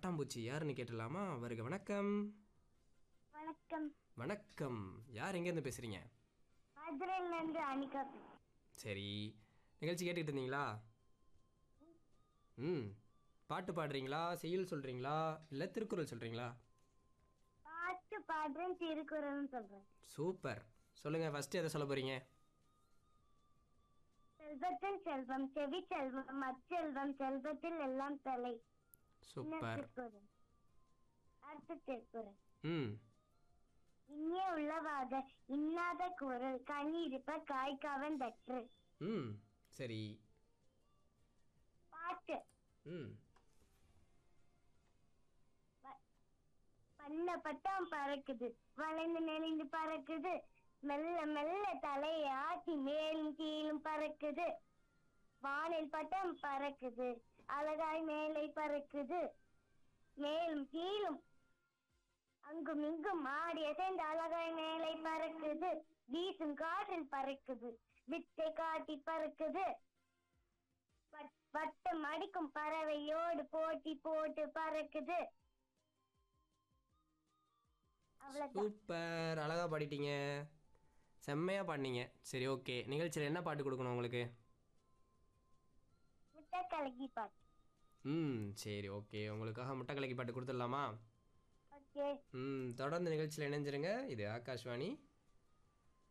பட்டாம்பூச்சி யாருன்னு கேட்டுடலாமா வருக வணக்கம் வணக்கம் வணக்கம் யார் எங்கேருந்து பேசுகிறீங்க மதுரையில இருந்து அனிகா சரி நிகழ்ச்சி கேட்டுக்கிட்டு இருந்தீங்களா ம் பாட்டு பாடுறீங்களா செய்யுள் சொல்கிறீங்களா இல்லை திருக்குறள் சொல்கிறீங்களா பாட்டு பாடுறேன் திருக்குறள்னு சொல்றேன் சூப்பர் சொல்லுங்கள் ஃபஸ்ட்டு எதை சொல்ல போகிறீங்க செல்வத்தில் செல்வம் செவி செல்வம் அச்செல்வம் செல்வத்தில் எல்லாம் தலை இன்ன சூப்பர் திருக்குறள் அடுத்த திருக்குறள் ம் இனிய உள்ளவாக இன்னாத குரல் கனி இருப்ப காய்காவன் தற்று ம் சரி பாட்டு ம் பண்ண பட்டம் பறக்குது வளைந்து நெளிந்து பறக்குது மெல்ல மெல்ல தலையை ஆட்டி மேலும் கீழும் பறக்குது வானில் பட்டம் பறக்குது அழகாய் மேலே பறக்குது மேலும் கீழும் அங்கும் இங்கும் ஆடி அசைந்து அழகாய் மேலே பறக்குது வீசும் காற்றில் பறக்குது வித்தை காட்டி பறக்குது வட்- வட்டம் அடிக்கும் பறவையோடு போட்டி போட்டு பறக்குது அவ்வளவுதான் சூப்பர் அழகாக பாடிட்டீங்க செம்மையாக பாடினீங்க சரி ஓகே நிகழ்ச்சியில் என்ன பாட்டு கொடுக்கணும் உங்களுக்கு முட்டை கலக்கி பாட்டு ம் சரி ஓகே உங்களுக்காக முட்டை கலக்கி பாட்டு கொடுத்துடலாமா ஓகே ம் தொடர்ந்து நிகழ்ச்சியில் இணைஞ்சிருங்க இது ஆகாஷ்வாணி